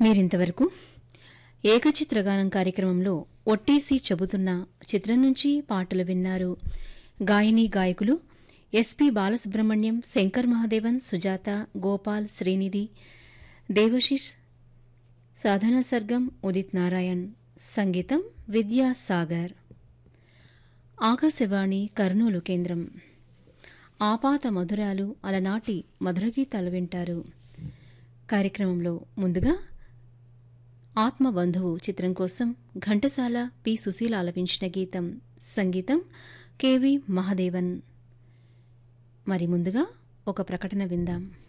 మీరింతవరకు ఏకచిత్రగానం కార్యక్రమంలో ఒట్టేసి చెబుతున్న చిత్రం నుంచి పాటలు విన్నారు గాయని గాయకులు ఎస్పి బాలసుబ్రహ్మణ్యం శంకర్ మహాదేవన్ సుజాత గోపాల్ శ్రీనిధి దేవశిష్ సాధన సర్గం ఉదిత్ నారాయణ్ సంగీతం విద్యాసాగర్ ఆకాశవాణి కర్నూలు కేంద్రం ఆపాత మధురాలు అలనాటి మధురగీతాలు వింటారు కార్యక్రమంలో ముందుగా ఆత్మబంధువు చిత్రం కోసం ఘంటసాల పి సుశీల ఆలపించిన గీతం సంగీతం కెవి మహదేవన్ మరి ముందుగా ఒక ప్రకటన విందాం